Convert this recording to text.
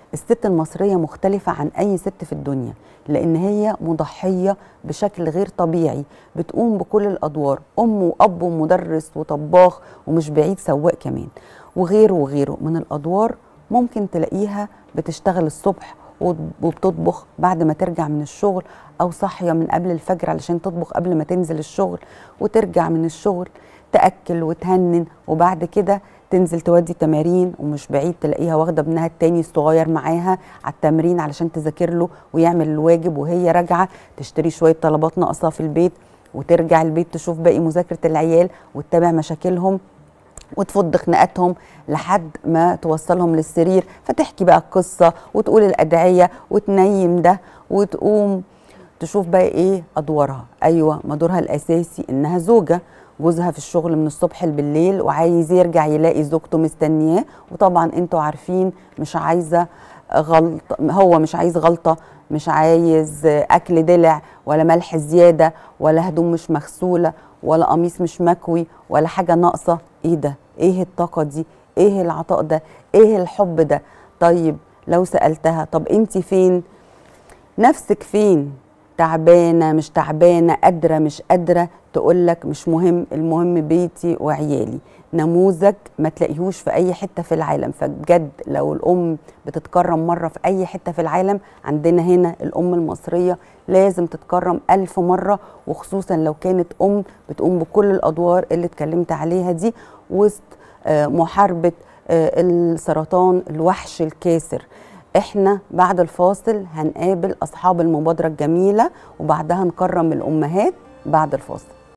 الست المصريه مختلفه عن اي ست في الدنيا لان هي مضحيه بشكل غير طبيعي بتقوم بكل الادوار ام واب ومدرس وطباخ ومش بعيد سواق كمان وغيره وغيره من الادوار ممكن تلاقيها بتشتغل الصبح وبتطبخ بعد ما ترجع من الشغل او صاحيه من قبل الفجر علشان تطبخ قبل ما تنزل الشغل وترجع من الشغل تاكل وتهنن وبعد كده تنزل تودي تمارين ومش بعيد تلاقيها واخده ابنها التاني الصغير معاها على التمرين علشان تذاكر له ويعمل الواجب وهي راجعه تشتري شويه طلبات ناقصه في البيت وترجع البيت تشوف باقي مذاكره العيال وتتابع مشاكلهم وتفض خناقاتهم لحد ما توصلهم للسرير فتحكي بقى القصه وتقول الادعيه وتنيم ده وتقوم تشوف بقى ايه ادوارها ايوه ما دورها الاساسي انها زوجه جوزها في الشغل من الصبح بالليل وعايز يرجع يلاقي زوجته مستنياه وطبعا انتوا عارفين مش عايزه غلط هو مش عايز غلطه مش عايز اكل دلع ولا ملح زياده ولا هدوم مش مغسوله ولا قميص مش مكوي ولا حاجه ناقصه ايه ده ايه الطاقه دي ايه العطاء ده ايه الحب ده طيب لو سالتها طب انت فين نفسك فين تعبانه مش تعبانه قادره مش قادره تقول لك مش مهم المهم بيتي وعيالي نموذج ما تلاقيهوش في اي حته في العالم فبجد لو الام بتتكرم مره في اي حته في العالم عندنا هنا الام المصريه لازم تتكرم ألف مره وخصوصا لو كانت ام بتقوم بكل الادوار اللي اتكلمت عليها دي وسط محاربه السرطان الوحش الكاسر احنا بعد الفاصل هنقابل اصحاب المبادره الجميله وبعدها نكرم الامهات بعد الفاصل